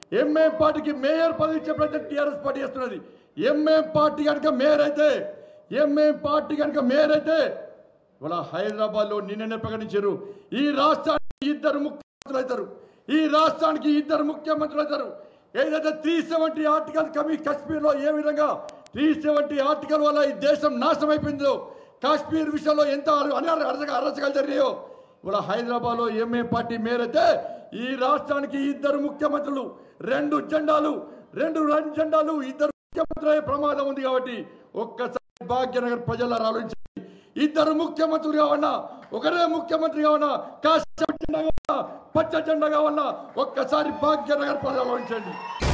MIM పార్టీకి mayor పదవి ఇచ్చే ప్రయత్నం టీఆర్ఎస్ పార్టీ చేస్తున్నది ఎంఏం పార్టీ కనుక మేయర్ అయితే ఎంఏం పార్టీ కనుక మేయర్ అయితే ఇవాళ హైదరాబాద్లో నిన్ననే ప్రకటించారు ఈ రాష్ట్రానికి ఇద్దరు ముఖ్యమంత్రులు అవుతారు ఈ రాష్ట్రానికి ఇద్దరు ముఖ్యమంత్రులు అవుతారు ఏదైతే త్రీ సెవెంటీ ఆర్టికల్ కమి కాశ్మీర్లో ఏ విధంగా త్రీ సెవెంటీ ఆర్టికల్ వల్ల ఈ దేశం నాశనం అయిపోయిందో కాశ్మీర్ విషయంలో ఎంత అన- అరచక అరచకాలు జరిగాయో ఇవాళ హైదరాబాద్లో ఎంఏ పార్టీ మేరైతే ఈ రాష్ట్రానికి ఇద్దరు ముఖ్యమంత్రులు రెండు జెండాలు రెండు రెండు జెండాలు ఇద్దరు ముఖ్యమంత్రులు అయ్యే ప్రమాదం ఉంది కాబట్టి ఒక్కసారి భాగ్యనగర్ ప్రజల ఆలోచించండి ఇద్దరు ముఖ్యమంత్రులు కావన్నా ఒకరే ముఖ్యమంత్రి కావన్నా కాశ్మీర్ జెండా కావన్నా పచ్చ జెండా కావన్నా ఒక్కసారి భాగ్యనగర్ ప్రజలు ఆలోచించండి